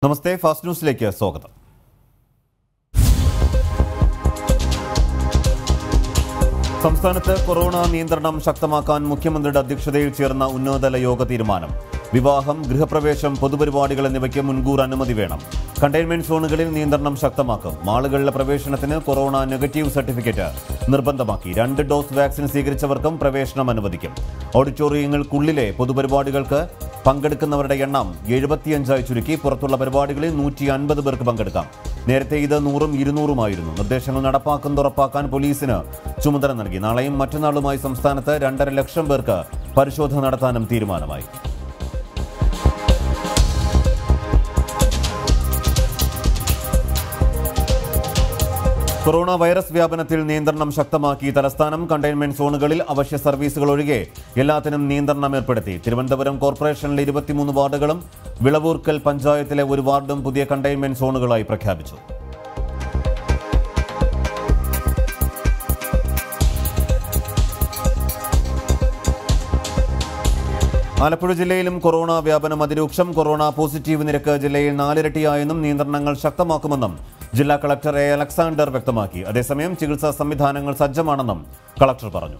നമസ്തേ fast ന്യൂസിലേക്ക് സ്വാഗതം സംസ്ഥാനത്ത് കൊറോണ നിയന്ത്രണം ശക്തമാക്കാൻ മുഖ്യമന്ത്രിയുടെ അധ്യക്ഷതയിൽ ചേർന്ന ഉന്നതതല യോഗ തീരുമാനം വിവാഹം ഗൃഹപ്രവേശം പൊതുപരിപാടികൾ എന്നിവയ്ക്ക് മുൻകൂർ അനുമതി വേണം കണ്ടെയ്ൻമെന്റ് സോണുകളിൽ നിയന്ത്രണം ശക്തമാക്കും മാളുകളിലെ പ്രവേശനത്തിന് കൊറോണ നെഗറ്റീവ് സർട്ടിഫിക്കറ്റ് നിർബന്ധമാക്കി രണ്ട് ഡോസ് വാക്സിൻ സ്വീകരിച്ചവർക്കും പ്രവേശനം അനുവദിക്കും ഓഡിറ്റോറിയങ്ങൾക്കുള്ളിലെ പൊതുപരിപാടികൾക്ക് പങ്കെടുക്കുന്നവരുടെ എണ്ണം എഴുപത്തിയഞ്ചായി ചുരുക്കി പുറത്തുള്ള പരിപാടികളിൽ നൂറ്റി അൻപത് പേർക്ക് പങ്കെടുക്കാം നേരത്തെ ഇത് നൂറും ഇരുന്നൂറുമായിരുന്നു നിർദ്ദേശങ്ങൾ നടപ്പാക്കുന്നത് ഉറപ്പാക്കാൻ പോലീസിന് ചുമതല നൽകി നാളെയും മറ്റന്നാളുമായി സംസ്ഥാനത്ത് രണ്ടര ലക്ഷം പേർക്ക് പരിശോധന നടത്താനും തീരുമാനമായി കൊറോണ വൈറസ് വ്യാപനത്തിൽ നിയന്ത്രണം ശക്തമാക്കി തലസ്ഥാനം കണ്ടെയ്ൻമെന്റ് സോണുകളിൽ അവശ്യ സർവീസുകൾ ഒഴികെ എല്ലാത്തിനും നിയന്ത്രണം ഏർപ്പെടുത്തി തിരുവനന്തപുരം കോർപ്പറേഷനിലെ ഇരുപത്തിമൂന്ന് വാർഡുകളും വിളവൂർക്കൽ പഞ്ചായത്തിലെ ഒരു വാർഡും പുതിയ കണ്ടെയ്ൻമെന്റ് സോണുകളായി പ്രഖ്യാപിച്ചു ആലപ്പുഴ ജില്ലയിലും കൊറോണ വ്യാപനം അതിരൂക്ഷം കൊറോണ പോസിറ്റീവ് നിരക്ക് ജില്ലയിൽ നാലിരട്ടിയായെന്നും നിയന്ത്രണങ്ങൾ ശക്തമാക്കുമെന്നും ജില്ലാ കളക്ടർ എ അലക്സാണ്ടർ വ്യക്തമാക്കി അതേസമയം ചികിത്സാ സംവിധാനങ്ങൾ സജ്ജമാണെന്നും കളക്ടർ പറഞ്ഞു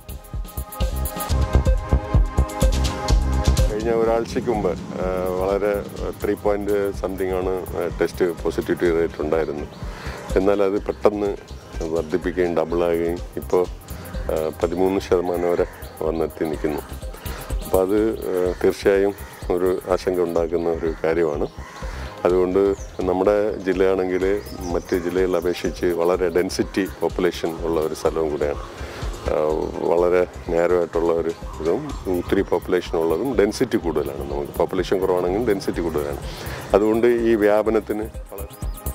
കഴിഞ്ഞ ഒരാഴ്ചയ്ക്ക് മുമ്പ് ആ, വളരെ ത്രീ പോയിന്റ് സംതിങ് ആണ് ടെസ്റ്റ് പോസിറ്റിവിറ്റി റേറ്റ് ഉണ്ടായിരുന്നു എന്നാൽ അത് പെട്ടെന്ന് വർദ്ധിപ്പിക്കുകയും ഡബിളാകുകയും ഇപ്പോൾ പതിമൂന്ന് ശതമാനം വരെ വന്നെത്തി നിൽക്കുന്നു അപ്പോൾ അത് ആ, തീർച്ചയായും ഒരു ആശങ്ക ഉണ്ടാക്കുന്ന ഒരു കാര്യമാണ് അതുകൊണ്ട് നമ്മുടെ ജില്ലയാണെങ്കിൽ മറ്റ് ജില്ലകളെ അപേക്ഷിച്ച് വളരെ ഡെൻസിറ്റി പോപ്പുലേഷൻ ഉള്ള ഒരു സ്ഥലവും കൂടെയാണ് ആഹ് വളരെ നേരോ ആയിട്ടുള്ള ഒരു ഇതും ഒത്തിരി പോപ്പുലേഷൻ ഉള്ളതും ഡെൻസിറ്റി കൂടുതലാണ് നമുക്ക് പോപ്പുലേഷൻ കുറവാണെങ്കിലും ഡെൻസിറ്റി കൂടുതലാണ് അതുകൊണ്ട് ഈ വ്യാപനത്തിന് വളരെ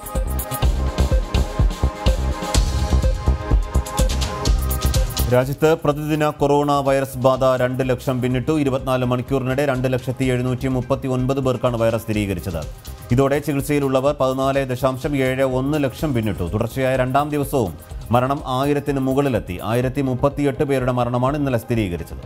രാജ്യത്ത് പ്രതിദിന കൊറോണ വൈറസ് ബാധ രണ്ട് ലക്ഷം പിന്നിട്ടു ഇരുപത്തിനാല് മണിക്കൂറിനിടെ രണ്ട് ലക്ഷത്തി എഴുന്നൂറ്റി മുപ്പത്തി ഒൻപത് പേർക്കാണ് വൈറസ് സ്ഥിരീകരിച്ചത് ഇതോടെ ചികിത്സയിലുള്ളവർ പതിനാല് ദശാംശം ഏഴ് ഒന്ന് ലക്ഷം പിന്നിട്ടു തുടർച്ചയായ രണ്ടാം ദിവസവും മരണം ആയിരത്തിന് മുകളിലെത്തി ആയിരത്തി മുപ്പത്തിയെട്ട് പേരുടെ മരണമാണ് ഇന്നലെ സ്ഥിരീകരിച്ചത്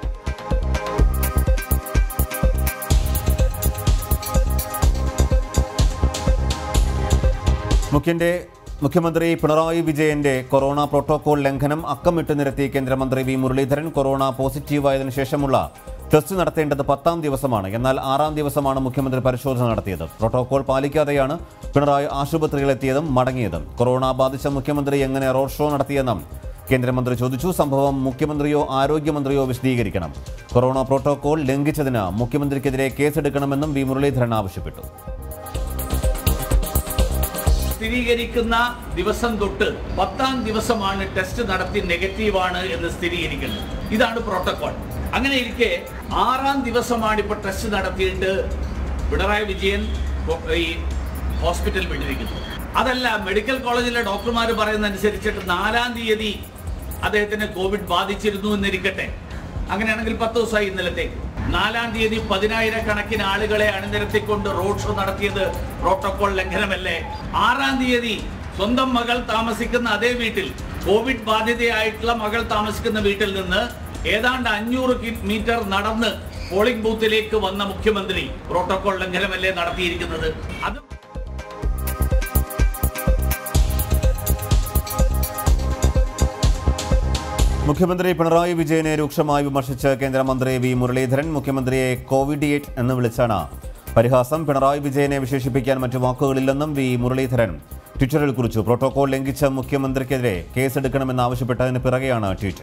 മുഖ്യന്റെ മുഖ്യമന്ത്രി പിണറായി വിജയന്റെ കൊറോണ പ്രോട്ടോകോൾ ലംഘനം അക്കമിട്ട് നിരത്തി കേന്ദ്രമന്ത്രി വി മുരളീധരൻ കൊറോണ പോസിറ്റീവായതിനു ശേഷമുള്ള ടെസ്റ്റ് നടത്തേണ്ടത് പത്താം ദിവസമാണ് എന്നാൽ ആറാം ദിവസമാണ് മുഖ്യമന്ത്രി പരിശോധന നടത്തിയത് പ്രോട്ടോകോൾ പാലിക്കാതെയാണ് പിണറായി ആശുപത്രിയിലെത്തിയതും മടങ്ങിയതും കൊറോണ ബാധിച്ച മുഖ്യമന്ത്രി എങ്ങനെ റോഡ് ഷോ നടത്തിയെന്നും കേന്ദ്രമന്ത്രി ചോദിച്ചു സംഭവം മുഖ്യമന്ത്രിയോ ആരോഗ്യമന്ത്രിയോ വിശദീകരിക്കണം കൊറോണ പ്രോട്ടോകോൾ ലംഘിച്ചതിന് മുഖ്യമന്ത്രിക്കെതിരെ കേസെടുക്കണമെന്നും വി മുരളീധരൻ ആവശ്യപ്പെട്ടു സ്ഥിരീകരിക്കുന്ന ദിവസം തൊട്ട് പത്താം ദിവസമാണ് ടെസ്റ്റ് നടത്തി നെഗറ്റീവാണ് എന്ന് സ്ഥിരീകരിക്കുന്നത് ഇതാണ് പ്രോട്ടോകോൾ അങ്ങനെ ഇരിക്കെ ആറാം ദിവസമാണ് ഇപ്പോൾ ടെസ്റ്റ് നടത്തിയിട്ട് പിണറായി വിജയൻ ഹോ- ഈ ഹോസ്പിറ്റൽ വിട്ടിരിക്കുന്നത് അതല്ല മെഡിക്കൽ കോളേജിലെ ഡോക്ടർമാർ പറയുന്ന അനുസരിച്ചിട്ട് നാലാം തീയതി അദ്ദേഹത്തിന് കോവിഡ് ബാധിച്ചിരുന്നു എന്നിരിക്കട്ടെ അങ്ങനെയാണെങ്കിൽ പത്ത് ദിവസമായി ഇന്നലത്തേക്ക് നാലാം തീയതി പതിനായിരക്കണക്കിന് ആളുകളെ അണിനിരത്തിക്കൊണ്ട് റോഡ് ഷോ നടത്തിയത് പ്രോട്ടോകോൾ ലംഘനമല്ലേ ആറാം തീയതി സ്വന്തം മകൾ താമസിക്കുന്ന അതേ വീട്ടിൽ കോവിഡ് ബാധിതയായിട്ടുള്ള മകൾ താമസിക്കുന്ന വീട്ടിൽ നിന്ന് ഏതാണ്ട് അഞ്ഞൂറ് മീറ്റർ നടന്ന് പോളിംഗ് ബൂത്തിലേക്ക് വന്ന മുഖ്യമന്ത്രി പ്രോട്ടോകോൾ ലംഘനമല്ലേ നടത്തിയിരിക്കുന്നത് അത് മുഖ്യമന്ത്രി പിണറായി വിജയനെ രൂക്ഷമായി വിമർശിച്ച് കേന്ദ്രമന്ത്രി വി മുരളീധരൻ മുഖ്യമന്ത്രിയെ കോവിഡിയേറ്റ് എന്ന് വിളിച്ചാണ് പരിഹാസം പിണറായി വിജയനെ വിശേഷിപ്പിക്കാൻ മറ്റു വാക്കുകളില്ലെന്നും വി മുരളീധരൻ ട്വിറ്ററിൽ കുറിച്ചു പ്രോട്ടോകോൾ ലംഘിച്ച മുഖ്യമന്ത്രിക്കെതിരെ കേസെടുക്കണമെന്നാവശ്യപ്പെട്ടതിന് പിറകെയാണ് ട്വീറ്റ്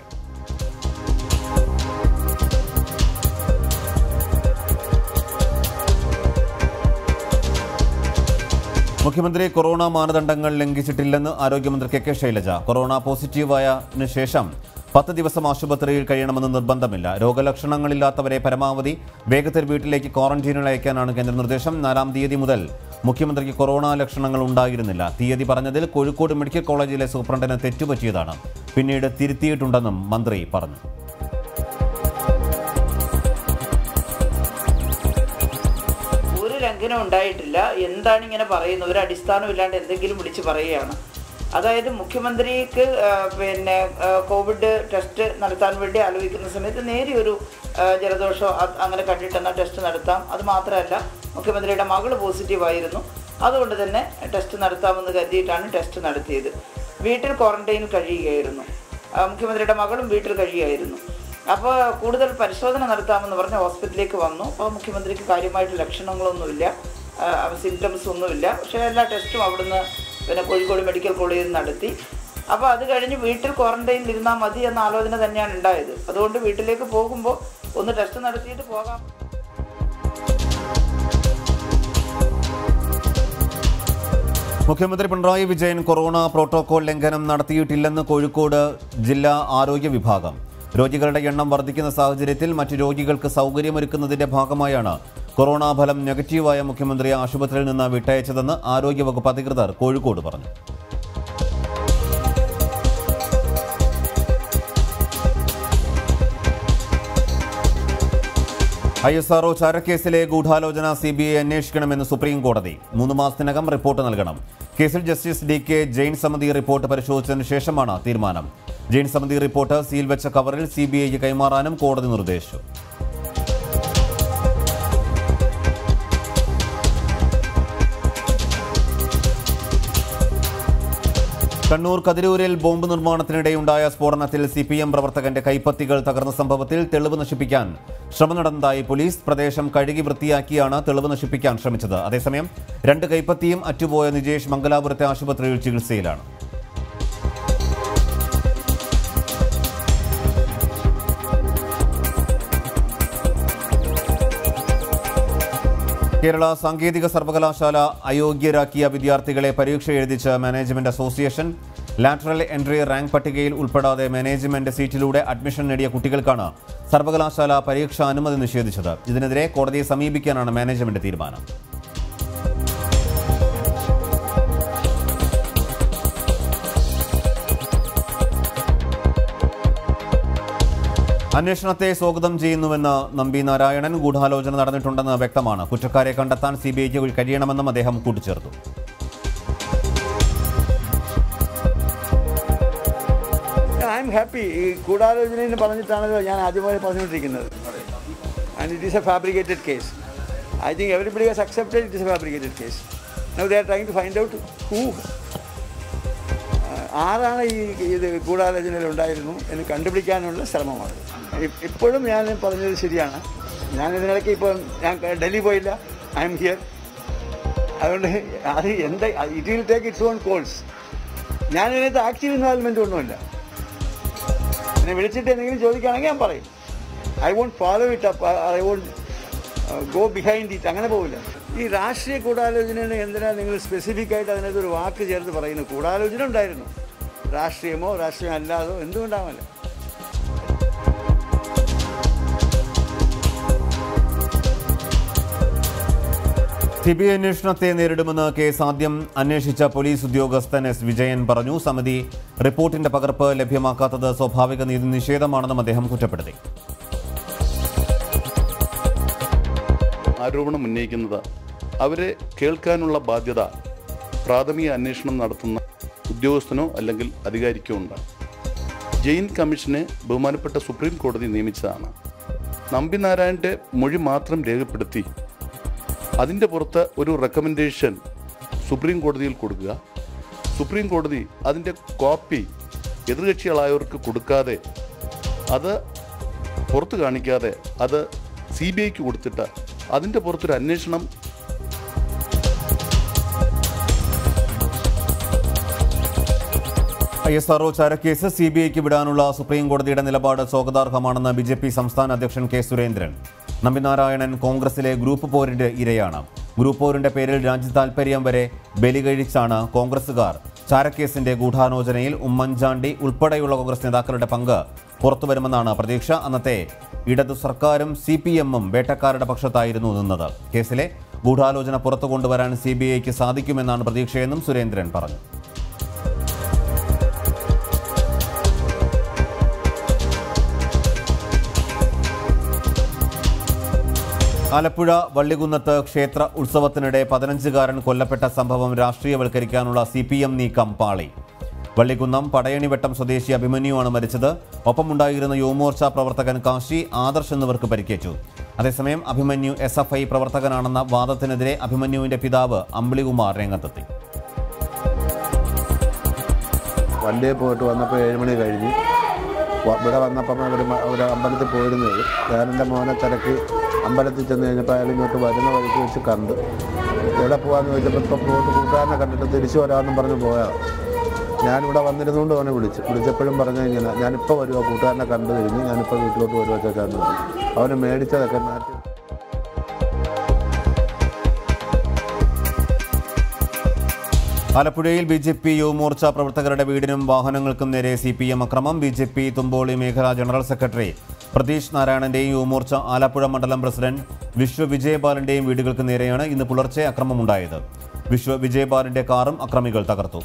മുഖ്യമന്ത്രി കൊറോണ മാനദണ്ഡങ്ങൾ ലംഘിച്ചിട്ടില്ലെന്ന് ആരോഗ്യമന്ത്രി കെ കെ ശൈലജ കൊറോണ പോസിറ്റീവായതിനു ശേഷം പത്ത് ദിവസം ആശുപത്രിയിൽ കഴിയണമെന്ന് നിർബന്ധമില്ല രോഗലക്ഷണങ്ങളില്ലാത്തവരെ പരമാവധി വേഗത്തിൽ വീട്ടിലേക്ക് ക്വാറന്റീനിൽ അയക്കാനാണ് കേന്ദ്ര നിർദ്ദേശം നാലാം തീയതി മുതൽ മുഖ്യമന്ത്രിക്ക് കൊറോണ ലക്ഷണങ്ങൾ ഉണ്ടായിരുന്നില്ല തീയതി പറഞ്ഞതിൽ കോഴിക്കോട് മെഡിക്കൽ കോളേജിലെ സൂപ്രണ്ടിന് തെറ്റുപറ്റിയതാണ് പിന്നീട് തിരുത്തിയിട്ടുണ്ടെന്നും മന്ത്രി പറഞ്ഞു ഒരു ലംഘനം ഉണ്ടായിട്ടില്ല എന്താണ് ഇങ്ങനെ പറയുന്നത് ഒരു അടിസ്ഥാനമില്ലാണ്ട് എന്തെങ്കിലും വിളിച്ച് പറയുകയാണ് അതായത് മുഖ്യമന്ത്രിക്ക് ആ, പിന്നെ ആ, കോവിഡ് ടെസ്റ്റ് നടത്താൻ വേണ്ടി ആലോചിക്കുന്ന സമയത്ത് നേരിയൊരു ആ, ജലദോഷം അത് അങ്ങനെ കണ്ടിട്ടെന്നാൽ ടെസ്റ്റ് നടത്താം അത് മാത്രമല്ല മുഖ്യമന്ത്രിയുടെ മകൾ പോസിറ്റീവായിരുന്നു അതുകൊണ്ട് തന്നെ ടെസ്റ്റ് നടത്താമെന്ന് കരുതിയിട്ടാണ് ടെസ്റ്റ് നടത്തിയത് വീട്ടിൽ ക്വാറന്റൈനിൽ കഴിയുകയായിരുന്നു ആ, മുഖ്യമന്ത്രിയുടെ മകളും വീട്ടിൽ കഴിയുകയായിരുന്നു അപ്പോൾ കൂടുതൽ പരിശോധന നടത്താമെന്ന് പറഞ്ഞ് ഹോസ്പിറ്റലിലേക്ക് വന്നു അപ്പോൾ മുഖ്യമന്ത്രിക്ക് കാര്യമായിട്ട് ലക്ഷണങ്ങളൊന്നുമില്ല സിംറ്റംസ് ഒന്നുമില്ല പക്ഷേ എല്ലാ ടെസ്റ്റും അവിടുന്ന് പിന്നെ കോഴിക്കോട് മെഡിക്കൽ കോളേജിൽ നിന്ന് നടത്തി അപ്പോൾ അത് കഴിഞ്ഞ് വീട്ടിൽ ക്വാറന്റൈനിൽ ഇരുന്നാൽ മതി എന്ന ആലോചന തന്നെയാണ് ഉണ്ടായത് അതുകൊണ്ട് വീട്ടിലേക്ക് പോകുമ്പോൾ ഒന്ന് ടെസ്റ്റ് നടത്തിയിട്ട് പോകാം മുഖ്യമന്ത്രി പിണറായി വിജയൻ കൊറോണ പ്രോട്ടോകോൾ ലംഘനം നടത്തിയിട്ടില്ലെന്ന് കോഴിക്കോട് ജില്ലാ ആരോഗ്യ വിഭാഗം രോഗികളുടെ എണ്ണം വർദ്ധിക്കുന്ന സാഹചര്യത്തിൽ മറ്റു രോഗികൾക്ക് സൗകര്യമൊരുക്കുന്നതിന്റെ ഭാഗമായാണ് കൊറോണ ഫലം നെഗറ്റീവായ മുഖ്യമന്ത്രിയെ ആശുപത്രിയിൽ നിന്ന് വിട്ടയച്ചതെന്ന് ആരോഗ്യവകുപ്പ് അധികൃതർ കോഴിക്കോട് പറഞ്ഞു ഐ എസ് ആർഒ ചാരക്കേസിലെ ഗൂഢാലോചന സി ബി ഐ അന്വേഷിക്കണമെന്ന് സുപ്രീം കോടതി മൂന്ന് മാസത്തിനകം റിപ്പോർട്ട് നൽകണം കേസിൽ ജസ്റ്റിസ് ഡി കെ ജെയിൻ സമിതി റിപ്പോർട്ട് പരിശോധിച്ചതിന് ശേഷമാണ് തീരുമാനം ജെയിൻ സമിതി റിപ്പോർട്ട് സീൽ വെച്ച കവറിൽ സി ബി ഐക്ക് കൈമാറാനും കോടതി നിർദ്ദേശിച്ചു കണ്ണൂർ കതിരൂരിൽ ബോംബ് നിർമ്മാണത്തിനിടെയുണ്ടായ സ്ഫോടനത്തിൽ സി പി എം പ്രവർത്തകന്റെ കൈപ്പത്തികൾ തകർന്ന സംഭവത്തിൽ തെളിവ് നശിപ്പിക്കാൻ ശ്രമം നടന്നതായി പോലീസ് പ്രദേശം കഴുകി വൃത്തിയാക്കിയാണ് തെളിവ് നശിപ്പിക്കാൻ ശ്രമിച്ചത് അതേസമയം രണ്ട് കൈപ്പത്തിയും അറ്റുപോയ നിജേഷ് മംഗലാപുരത്തെ ആശുപത്രിയിൽ ചികിത്സയിലാണ് കേരള സാങ്കേതിക സർവകലാശാല അയോഗ്യരാക്കിയ വിദ്യാർത്ഥികളെ പരീക്ഷ എഴുതിച്ച് management association lateral entry rank പട്ടികയിൽ ഉൾപ്പെടാതെ മാനേജ്മെന്റ് സീറ്റിലൂടെ അഡ്മിഷൻ നേടിയ കുട്ടികൾക്കാണ് സർവകലാശാല പരീക്ഷാ അനുമതി നിഷേധിച്ചത് ഇതിനെതിരെ കോടതിയെ സമീപിക്കാനാണ് മാനേജ്മെന്റ് തീരുമാനം അന്വേഷണത്തെ സ്വാഗതം ചെയ്യുന്നുവെന്ന് നമ്പി നാരായണൻ ഗൂഢാലോചന നടന്നിട്ടുണ്ടെന്ന് വ്യക്തമാണ് കുറ്റക്കാരെ കണ്ടെത്താൻ സി ബി ഐക്ക് കഴിയണമെന്നും അദ്ദേഹം കൂട്ടിച്ചേർത്തു ഐ എം ഹാപ്പി ഈ ഗൂഢാലോചനയെന്ന് പറഞ്ഞിട്ടാണല്ലോ ഞാൻ ആദ്യമായി പറഞ്ഞുകൊണ്ടിരിക്കുന്നത് and it is a fabricated case I think everybody has accepted it is a fabricated case now they are trying to find out who ആരാണ് ഈ ഇത് ഗൂഢാലോചനയിൽ ഉണ്ടായിരുന്നു എന്ന് കണ്ടുപിടിക്കാനുള്ള ശ്രമമാണ് ഇ- ഇപ്പോഴും ഞാൻ പറഞ്ഞത് ശരിയാണ് ഞാൻ ഇതിനിടയ്ക്ക് ഇപ്പോൾ ഞാൻ ഡൽഹി പോയില്ല ഐ എം ഹിയർ അതുകൊണ്ട് അത് എന്താ it will take its own course ഞാൻ ഇതിനകത്ത് ആക്റ്റീവ് ഇൻവോൾവ്മെൻ്റ് ഒന്നുമില്ല എന്നെ വിളിച്ചിട്ട് എന്തെങ്കിലും ചോദിക്കുകയാണെങ്കിൽ ഞാൻ പറയും I won't follow it up I won't go behind it അങ്ങനെ പോവില്ല ഈ രാഷ്ട്രീയ ഗൂഢാലോചനയുടെ എന്തിനാണ് നിങ്ങൾ സ്പെസിഫിക് ആയിട്ട് അതിനകത്ത് ഒരു വാക്ക് ചേർത്ത് പറയുന്നത് ഗൂഢാലോചന ഉണ്ടായിരുന്നു രാഷ്ട്രീയമോ രാഷ്ട്രീയം അല്ലാതോ എന്തുകൊണ്ടാവില്ല സി ബി ഐ അന്വേഷണത്തെ നേരിടുമെന്ന് കേസ് ആദ്യം അന്വേഷിച്ച പോലീസ് ഉദ്യോഗസ്ഥൻ എസ് വിജയൻ പറഞ്ഞു സമിതി റിപ്പോർട്ടിന്റെ പകർപ്പ് ലഭ്യമാക്കാത്തത് സ്വാഭാവിക നീതി നിഷേധമാണെന്നും അദ്ദേഹം കുറ്റപ്പെടുത്തി ആരോപണം ഉന്നയിക്കുന്നത് അവരെ കേൾക്കാനുള്ള ബാധ്യത പ്രാഥമിക അന്വേഷണം നടത്തുന്ന ഉദ്യോഗസ്ഥനോ അല്ലെങ്കിൽ അധികാരിക്കോ ഉണ്ട് ജെയിൻ കമ്മീഷനെ ബഹുമാനപ്പെട്ട സുപ്രീം കോടതി നിയമിച്ചതാണ് നമ്പി നാരായണന്റെ മൊഴി മാത്രം രേഖപ്പെടുത്തി അതിൻ്റെ പുറത്ത് ഒരു റെക്കമെൻഡേഷൻ സുപ്രീം കോടതിയിൽ കൊടുക്കുക സുപ്രീം കോടതി അതിൻ്റെ കോപ്പി എതിർകക്ഷികളായവർക്ക് കൊടുക്കാതെ അത് പുറത്ത് കാണിക്കാതെ അത് സി ബി ഐക്ക് കൊടുത്തിട്ട് അതിൻ്റെ പുറത്തൊരു അന്വേഷണം ഐ എസ് ആർഒ ചാരക്കേസ് സി ബി ഐക്ക് വിടാനുള്ള സുപ്രീം കോടതിയുടെ നിലപാട് സ്വാഗതാർഹമാണെന്ന് ബി ജെ പി സംസ്ഥാന അധ്യക്ഷൻ കെ സുരേന്ദ്രൻ നമ്പിനാരായണൻ കോൺഗ്രസിലെ ഗ്രൂപ്പ് പോരിന്റെ ഇരയാണ് ഗ്രൂപ്പ് പോരിന്റെ പേരിൽ രാജ്യ താൽപര്യം വരെ ബലികഴിച്ചാണ് കോൺഗ്രസുകാർ ചാരക്കേസിന്റെ ഗൂഢാലോചനയിൽ ഉമ്മൻചാണ്ടി ഉൾപ്പെടെയുള്ള കോൺഗ്രസ് നേതാക്കളുടെ പങ്ക് പുറത്തുവരുമെന്നാണ് പ്രതീക്ഷ അന്നത്തെ ഇടതു സർക്കാരും സി പി എമ്മും വേട്ടക്കാരുടെ പക്ഷത്തായിരുന്നു നിന്നത് കേസിലെ ഗൂഢാലോചന പുറത്തു കൊണ്ടുവരാൻ സി ബി ഐക്ക് സാധിക്കുമെന്നാണ് പ്രതീക്ഷയെന്നും സുരേന്ദ്രൻ പറഞ്ഞു ആലപ്പുഴ വള്ളികുന്നത്ത് ക്ഷേത്ര ഉത്സവത്തിനിടെ പതിനഞ്ചുകാരൻ കൊല്ലപ്പെട്ട സംഭവം രാഷ്ട്രീയവൽക്കരിക്കാനുള്ള സി പി എം നീക്കം പാളി വള്ളികുന്നം പടയണിവട്ടം സ്വദേശി അഭിമന്യുവാണ് മരിച്ചത് ഒപ്പമുണ്ടായിരുന്ന യുവമോർച്ച പ്രവർത്തകൻ കാശി ആദർശ് എന്നിവർക്ക് പരിക്കേറ്റു അതേസമയം അഭിമന്യു എസ് എഫ് ഐ പ്രവർത്തകനാണെന്ന വാദത്തിനെതിരെ അഭിമന്യുവിന്റെ പിതാവ് അമ്പിളികുമാർ രംഗത്തെത്തി വണ്ടിയെ പോയിട്ട് വന്നപ്പോൾ ഏഴ് മണി കഴിഞ്ഞ് വ- ഇവിടെ വന്നപ്പം ഒരു മ- ഒരു അമ്പലത്തിൽ പോയിരുന്നത് ഞാൻ എൻ്റെ മോനെ തിരക്കി അമ്പലത്തിൽ ചെന്ന് കഴിഞ്ഞപ്പോൾ അയാൾ ഇങ്ങോട്ട് വരുന്ന വഴിക്ക് വെച്ച് കണ്ട് എവിടെ പോകാമെന്ന് ചോദിച്ചപ്പോൾ ഇപ്പോൾ പോയിട്ട് കൂട്ടുകാരനെ കണ്ടിട്ട് തിരിച്ചു വരാമെന്നും പറഞ്ഞ് പോയതാണ് ഞാനിവിടെ വന്നിരുന്നുകൊണ്ട് അവനെ വിളിച്ചു വിളിച്ചപ്പോഴും പറഞ്ഞു ഇങ്ങനെ ഞാനിപ്പോൾ വരുവാ കൂട്ടുകാരനെ കണ്ടു കഴിഞ്ഞ് ഞാനിപ്പോൾ വീട്ടിലോട്ട് വരുവാ ചേക്കാന്ന് പറഞ്ഞു അവന് മേടിച്ചതൊക്കെ മാറ്റി ആലപ്പുഴയിൽ ബി ജെ പി യുവമോർച്ച പ്രവർത്തകരുടെ വീടിനും വാഹനങ്ങൾക്കും നേരെ സി പി എം അക്രമം ബി ജെ പി തുമ്പോളി മേഖലാ ജനറൽ സെക്രട്ടറി പ്രതീഷ് നാരായണന്റെയും യുവമോർച്ച ആലപ്പുഴ മണ്ഡലം പ്രസിഡന്റ് വിശ്വ വിജയപാലന്റെയും വീടുകൾക്ക് നേരെയാണ് ഇന്ന് പുലർച്ചെ അക്രമമുണ്ടായത് വിശ്വ വിജയപാലന്റെ കാറും അക്രമികൾ തകർത്തു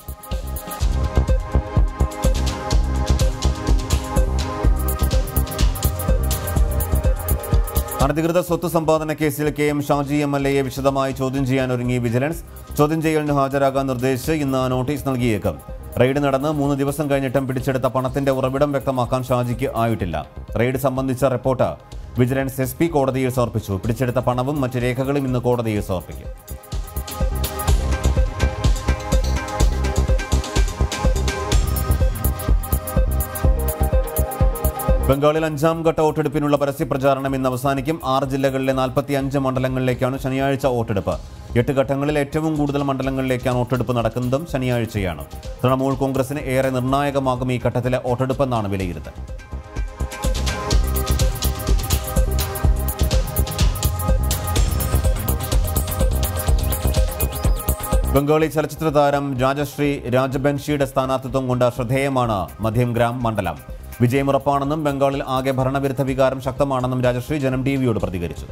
അനധികൃത സ്വത്ത് സമ്പാദന കേസിൽ K M Shaji M L എയെ വിശദമായി ചോദ്യം ചെയ്യാൻ ഒരുങ്ങി വിജിലൻസ് ചോദ്യം ചെയ്യലിന് ഹാജരാകാൻ നിർദ്ദേശിച്ച് ഇന്ന് നോട്ടീസ് നൽകിയേക്കും റെയ്ഡ് നടന്ന് മൂന്ന് ദിവസം കഴിഞ്ഞിട്ടും പിടിച്ചെടുത്ത പണത്തിന്റെ ഉറവിടം വ്യക്തമാക്കാൻ ഷാജിക്ക് ആയിട്ടില്ല റെയ്ഡ് സംബന്ധിച്ച റിപ്പോർട്ട് വിജിലൻസ് എസ് പി കോടതിയിൽ സമർപ്പിച്ചു പിടിച്ചെടുത്ത പണവും മറ്റ് രേഖകളും ഇന്ന് കോടതിയിൽ സമർപ്പിക്കും ബംഗാളിൽ അഞ്ചാം ഘട്ട വോട്ടെടുപ്പിനുള്ള പരസ്യപ്രചാരണം ഇന്ന് അവസാനിക്കും ആറ് ജില്ലകളിലെ നാൽപ്പത്തി അഞ്ച് മണ്ഡലങ്ങളിലേക്കാണ് ശനിയാഴ്ച വോട്ടെടുപ്പ് എട്ട് ഘട്ടങ്ങളിൽ ഏറ്റവും കൂടുതൽ മണ്ഡലങ്ങളിലേക്കാണ് വോട്ടെടുപ്പ് നടക്കുന്നതും ശനിയാഴ്ചയാണ് തൃണമൂൽ കോൺഗ്രസിന് ഏറെ നിർണായകമാകും ഈ ഘട്ടത്തിലെ വോട്ടെടുപ്പെന്നാണ് വിലയിരുത്തൽ ബംഗാളി ചലച്ചിത്ര താരം രാജശ്രീ രാജബൻഷിയുടെ സ്ഥാനാർത്ഥിത്വം കൊണ്ട് ശ്രദ്ധേയമാണ് മധ്യംഗ്രാം മണ്ഡലം വിജയമുറപ്പാണെന്നും ബംഗാളിൽ ആകെ ഭരണവിരുദ്ധ വികാരം ശക്തമാണെന്നും രാജശ്രീ ജനം ടി വിയോട് പ്രതികരിച്ചു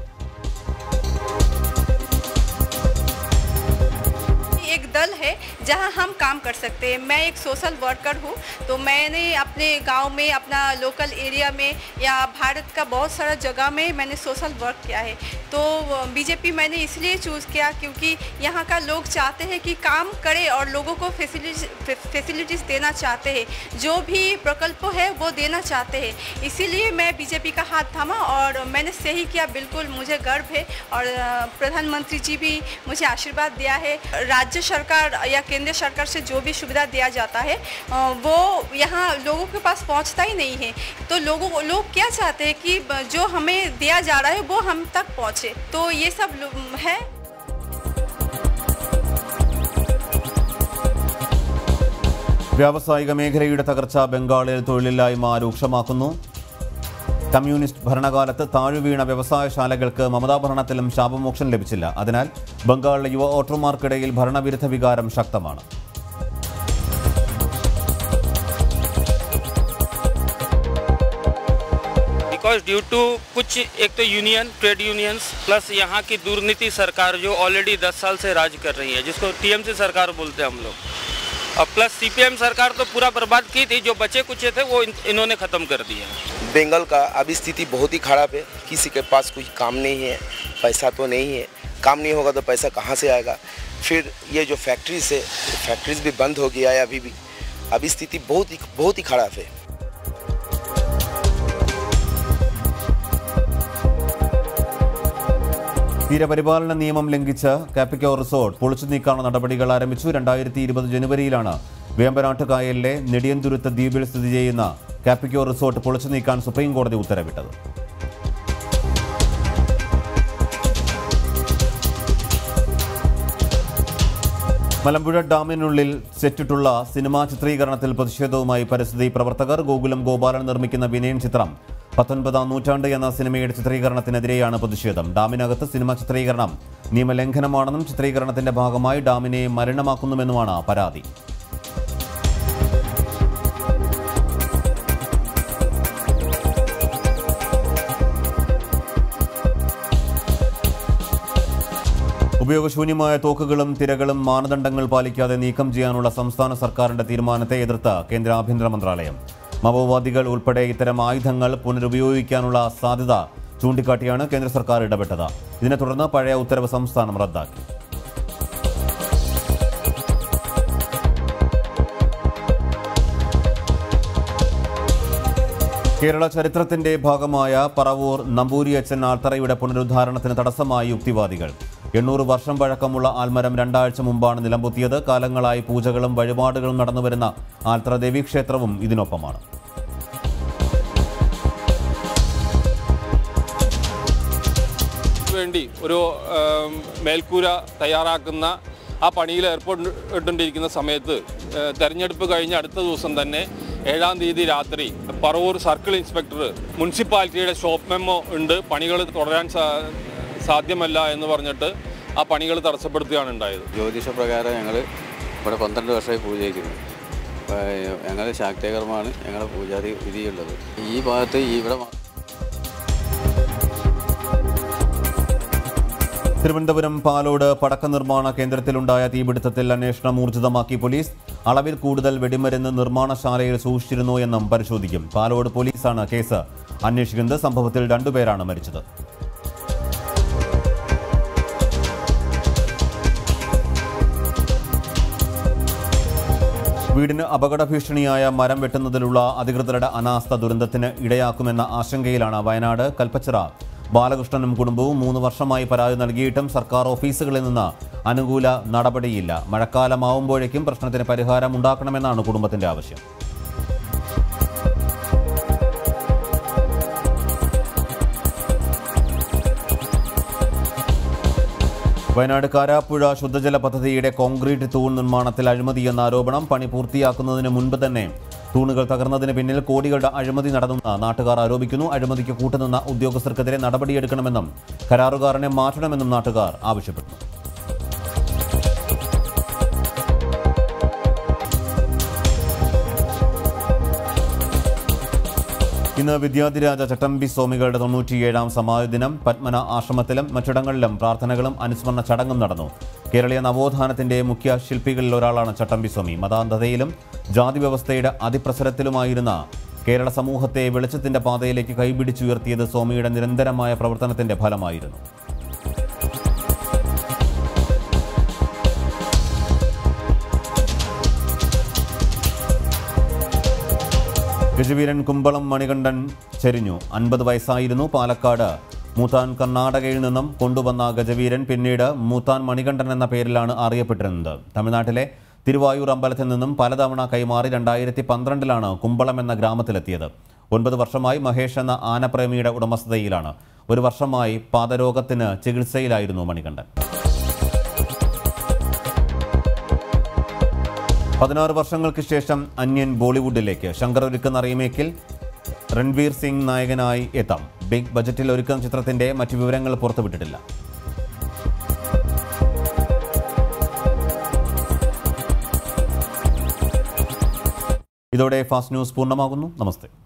एक दल है जहां हम काम कर सकते हैं मैं एक सोशल वर्कर हूं तो मैंने अपने गांव में अपना लोकल एरिया में या भारत का बहुत सारा जगह में मैंने सोशल वर्क किया है तो बीजेपी मैंने इसलिए चूज़ किया क्योंकि यहाँ का लोग चाहते हैं कि काम करे और लोगों को फैसिलिटीज फैसिलिटीज़ देना चाहते हैं जो भी प्रकल्प है वो देना चाहते हैं इसीलिए मैं बीजेपी का हाथ थामा और मैंने सही किया बिल्कुल मुझे गर्व है और अ, प्रधानमंत्री जी भी मुझे आशीर्वाद दिया है राज्य सरकार या केंद्र सरकार से जो भी सुविधा दिया जाता है अ, वो यहाँ लोगों के पास पहुँचता ही नहीं है तो लोगों को लोग क्या चाहते हैं कि ब- जो हमें दिया जा रहा है वो हम तक पहुँचे तो ये सब लो- है വ്യാവസായിക മേഖലയുടെ തകർച്ച ബംഗാളിൽ തൊഴിലില്ലായ്മ രൂക്ഷമാക്കുന്നു കമ്മ്യൂണിസ്റ്റ് ഭരണകാലത്ത് താഴുവീണ വ്യവസായശാലകൾക്ക് മമതാ ഭരണത്തിലും ശാപമോക്ഷം ലഭിച്ചില്ല അതിനാൽ ബംഗാളിലെ യുവ വോട്ടർമാർക്കിടയിൽ ഭരണവിരുദ്ധ വികാരം ശക്തമാണ് बिकॉज ड्यू टू कुछ एक तो यूनियन ट्रेड यूनियंस प्लस यहाँ की दुर्नीति सरकार जो ऑलरेडी 10 साल से राज कर रही है जिसको टीएमसी सरकार बोलते हैं हम लोग और प्लस सीपीएम सरकार तो पूरा बर्बाद की थी जो बचे कुछ थे वो इन, इन्होंने ख़त्म कर दिया बंगाल का अभी स्थिति बहुत ही खराब है किसी के पास कोई काम नहीं है पैसा तो नहीं है काम नहीं होगा तो पैसा कहाँ से आएगा फिर ये जो फैक्ट्रीज है फैक्ट्रीज भी बंद हो गया है अभी भी अभी स्थिति बहुत ही बहुत ही खराब है തീരപരിപാലന നിയമം ലംഘിച്ച് കാപ്പിക്കോ റിസോർട്ട് പൊളിച്ചു നീക്കാനുള്ള നടപടികൾ ആരംഭിച്ചു രണ്ടായിരത്തി ഇരുപത് ജനുവരിയിലാണ് വേമ്പനാട്ട് കായലിലെ നെടിയന്തുരുത്ത് ദ്വീപിൽ സ്ഥിതി ചെയ്യുന്ന കാപ്പിക്കോ റിസോർട്ട് പൊളിച്ചു നീക്കാൻ സുപ്രീം കോടതി ഉത്തരവിട്ടത് മലമ്പുഴ ഡാമിനുള്ളിൽ സെറ്റിട്ടുള്ള സിനിമാ ചിത്രീകരണത്തിൽ പ്രതിഷേധവുമായി പരിസ്ഥിതി പ്രവർത്തകർ ഗോകുലം ഗോപാലൻ നിർമ്മിക്കുന്ന വിനയൻ ചിത്രം പത്തൊൻപതാം നൂറ്റാണ്ട് എന്ന സിനിമയുടെ ചിത്രീകരണത്തിനെതിരെയാണ് പ്രതിഷേധം ഡാമിനകത്ത് സിനിമ ചിത്രീകരണം നിയമലംഘനമാണെന്നും ചിത്രീകരണത്തിന്റെ ഭാഗമായി ഡാമിനെ മലിനമാക്കുന്നുമെന്നുമാണ് പരാതി ഉപയോഗശൂന്യമായ തോക്കുകളും തിരകളും മാനദണ്ഡങ്ങൾ പാലിക്കാതെ നീക്കം ചെയ്യാനുള്ള സംസ്ഥാന സർക്കാരിന്റെ തീരുമാനത്തെ എതിർത്ത് കേന്ദ്ര ആഭ്യന്തര മന്ത്രാലയം മാവോവാദികൾ ഉൾപ്പെടെ ഇത്തരം ആയുധങ്ങൾ പുനരുപയോഗിക്കാനുള്ള സാധ്യത ചൂണ്ടിക്കാട്ടിയാണ് കേന്ദ്ര സർക്കാർ ഇടപെട്ടത് ഇതിനെ തുടർന്ന് പഴയ ഉത്തരവ് സംസ്ഥാനം റദ്ദാക്കി കേരള ചരിത്രത്തിന്റെ ഭാഗമായ പറവൂർ നമ്പൂരിയച്ചൻ ആൽത്തറയുടെ പുനരുദ്ധാരണത്തിന് തടസ്സമായി യുക്തിവാദികൾ എണ്ണൂറ് വർഷം പഴക്കമുള്ള ആൽമരം രണ്ടാഴ്ച മുമ്പാണ് നിലംപൊത്തിയത് കാലങ്ങളായി പൂജകളും വഴിപാടുകളും നടന്നുവരുന്ന ആൽത്തറ ദേവീക്ഷേത്രവും ഇതിനൊപ്പമാണ് വേണ്ടി ഒരു ആം, മേൽക്കൂര തയ്യാറാക്കുന്ന ആ പണിയിൽ ഏർപ്പെട്ടുകൊണ്ടിരിക്കുന്ന സമയത്ത് ഏ, തെരഞ്ഞെടുപ്പ് കഴിഞ്ഞ അടുത്ത ദിവസം തന്നെ ഏഴാം തീയതി രാത്രി പറവൂർ സർക്കിൾ ഇൻസ്പെക്ടർ മുനിസിപ്പാലിറ്റിയുടെ ഷോപ്പ് മെമ്മോ ഉണ്ട് പണികൾ തുടരാൻ സാ- സാധ്യമല്ല എന്ന് പറഞ്ഞിട്ട് ആ പണികൾ തടസ്സപ്പെടുത്തുകയാണ് ഉണ്ടായത് ജ്യോതിഷപ്രകാരം ഞങ്ങൾ ഇവിടെ പന്ത്രണ്ട് വർഷമായി പൂജ ചെയ്യുന്നു ഞങ്ങൾ ശാക്തീകർമ്മമാണ് ഞങ്ങളുടെ പൂജാതി വിധിയുള്ളത് ഈ ഭാഗത്ത് ഇവിടെ മാ- തിരുവനന്തപുരം പാലോട് പടക്ക നിർമ്മാണ കേന്ദ്രത്തിലുണ്ടായ തീപിടുത്തത്തിൽ അന്വേഷണം ഊർജിതമാക്കി പോലീസ് അളവിൽ കൂടുതൽ വെടിമരുന്ന് നിർമ്മാണശാലയിൽ സൂക്ഷിച്ചിരുന്നോ എന്നും പരിശോധിക്കും പാലോട് പോലീസാണ് കേസ് അന്വേഷിക്കുന്നത് സംഭവത്തിൽ രണ്ടുപേരാണ് മരിച്ചത് വീടിന് അപകട ഭീഷണിയായ മരം വെട്ടുന്നതിലുള്ള അധികൃതരുടെ അനാസ്ഥ ദുരന്തത്തിന് ഇടയാക്കുമെന്ന ആശങ്കയിലാണ് വയനാട് കൽപ്പച്ചിറ ബാലകൃഷ്ണനും കുടുംബവും മൂന്ന് വർഷമായി പരാതി നൽകിയിട്ടും സർക്കാർ ഓഫീസുകളിൽ നിന്ന് അനുകൂല നടപടിയില്ല മഴക്കാലമാവുമ്പോഴേക്കും പ്രശ്നത്തിന് പരിഹാരം ഉണ്ടാക്കണമെന്നാണ് കുടുംബത്തിന്റെ ആവശ്യം വയനാട് കാരാപ്പുഴ ശുദ്ധജല പദ്ധതിയുടെ കോൺക്രീറ്റ് തൂൺ നിർമ്മാണത്തിൽ അഴിമതിയെന്ന ആരോപണം പണി പൂർത്തിയാക്കുന്നതിന് മുൻപ് തന്നെ തൂണുകൾ തകർന്നതിന് പിന്നിൽ കോടികളുടെ അഴിമതി നടന്നെന്ന് നാട്ടുകാർ ആരോപിക്കുന്നു അഴിമതിക്ക് കൂട്ടുനിന്ന ഉദ്യോഗസ്ഥർക്കെതിരെ നടപടിയെടുക്കണമെന്നും കരാറുകാരനെ മാറ്റണമെന്നും നാട്ടുകാർ ആവശ്യപ്പെട്ടു ഇന്ന് വിദ്യാധിരാജ ചട്ടമ്പി സ്വാമികളുടെ തൊണ്ണൂറ്റിയേഴാം സമാധി ദിനം പത്മന ആശ്രമത്തിലും മറ്റിടങ്ങളിലും പ്രാർത്ഥനകളും അനുസ്മരണ ചടങ്ങും നടന്നു കേരളീയ നവോത്ഥാനത്തിന്റെ മുഖ്യ ശില്പികളിൽ ഒരാളാണ് ചട്ടമ്പി സ്വാമി മതാന്ധതയിലും ജാതി വ്യവസ്ഥയുടെ അതിപ്രസരത്തിലുമായിരുന്ന കേരള സമൂഹത്തെ വെളിച്ചത്തിന്റെ പാതയിലേക്ക് കൈപിടിച്ചുയർത്തിയത് സ്വാമിയുടെ നിരന്തരമായ പ്രവർത്തനത്തിന്റെ ഫലമായിരുന്നു ഗജവീരൻ കുമ്പളം മണികണ്ഠൻ ചെരിഞ്ഞു അൻപത് വയസ്സായിരുന്നു പാലക്കാട് മൂത്താൻ കർണാടകയിൽ നിന്നും കൊണ്ടുവന്ന ഗജവീരൻ പിന്നീട് മൂത്താൻ മണികണ്ഠൻ എന്ന പേരിലാണ് അറിയപ്പെട്ടിരുന്നത് തമിഴ്നാട്ടിലെ തിരുവായൂർ അമ്പലത്തിൽ നിന്നും പലതവണ കൈമാറി രണ്ടായിരത്തി പന്ത്രണ്ടിലാണ് കുമ്പളം എന്ന ഗ്രാമത്തിലെത്തിയത് ഒൻപത് വർഷമായി മഹേഷ് എന്ന ആനപ്രേമിയുടെ ഉടമസ്ഥതയിലാണ് ഒരു വർഷമായി പാദരോഗത്തിന് ചികിത്സയിലായിരുന്നു മണികണ്ഠൻ പതിനാറ് വർഷങ്ങൾക്ക് ശേഷം അന്യൻ ബോളിവുഡിലേക്ക് ശങ്കർ ഒരുക്കുന്ന റീമേക്കിൽ രൺവീർ സിംഗ് നായകനായി എത്താം ബിഗ് ബജറ്റിൽ ഒരുക്കുന്ന ചിത്രത്തിന്റെ മറ്റു വിവരങ്ങൾ പുറത്തുവിട്ടിട്ടില്ല ഇതോടെ ഫാസ്റ്റ് ന്യൂസ് പൂർണ്ണമാകുന്നു നമസ്തേ